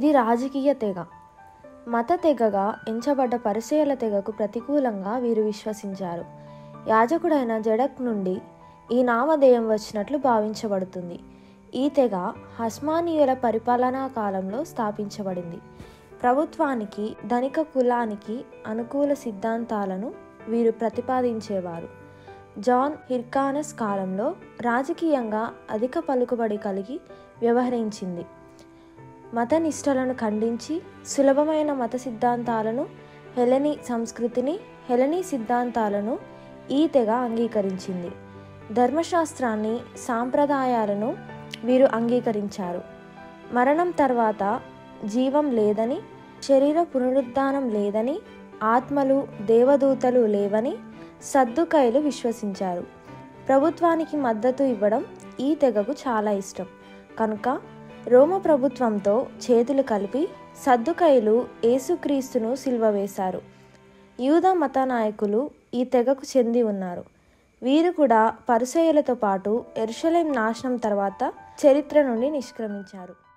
ఇది రాజకీయ తెగ మత తెగగా ఎంచబడ్డ పరిచయాల తెగకు ప్రతికూలంగా వీరు విశ్వసించారు యాజకుడైన జడక్ నుండి ఈ నామధేయం వచ్చినట్లు భావించబడుతుంది ఈ తెగ హస్మానీయుల పరిపాలనా కాలంలో స్థాపించబడింది ప్రభుత్వానికి ధనిక కులానికి అనుకూల సిద్ధాంతాలను వీరు ప్రతిపాదించేవారు జాన్ హిర్కానస్ కాలంలో రాజకీయంగా అధిక పలుకుబడి కలిగి వ్యవహరించింది మత నిష్టలను ఖండించి సులభమైన మత సిద్ధాంతాలను హెలనీ సంస్కృతిని హెలనీ సిద్ధాంతాలను ఈ తెగ అంగీకరించింది ధర్మశాస్త్రాన్ని సాంప్రదాయాలను వీరు అంగీకరించారు మరణం తర్వాత జీవం లేదని శరీర పునరుద్ధానం లేదని ఆత్మలు దేవదూతలు లేవని సద్దుకైలు విశ్వసించారు ప్రభుత్వానికి మద్దతు ఇవ్వడం ఈ తెగకు చాలా ఇష్టం కనుక రోమ ప్రభుత్వంతో చేతులు కలిపి సద్దుకైలు యేసుక్రీస్తును సిల్వ వేశారు యూద మత నాయకులు ఈ తెగకు చెంది ఉన్నారు వీరు కూడా పరిసయులతో పాటు ఎరుషలేం నాశనం తర్వాత చరిత్ర నుండి నిష్క్రమించారు